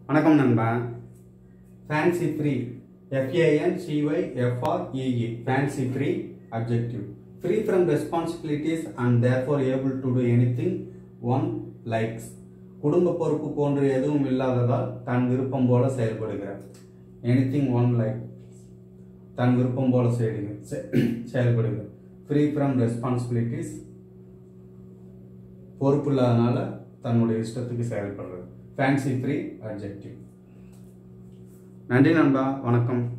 வணக்கம் நண்பா fancy free F A N C Y F R E E fancy free objective free from responsibilities and therefore able to do anything one likes குடும்ப பொறுப்பு போன்று எதுவும் இல்லாததால் தன் விருப்பம் போல செயல்படுகிறார் எனி திங் ஒன் லைக் தன் விருப்பம் போல செய்டுங்க செ- செயல்படுகிறார் ஃப்ரீ ஃப்ரம் ரெஸ்பான்சிபிலிட்டிஸ் பொறுப்பு இல்லாதனால தன்னுடைய இஷ்டத்துக்கு செயல்படுறது ஃபேன்சி ஃப்ரீ அப்ஜெக்டிவ் நன்றி நண்பா வணக்கம்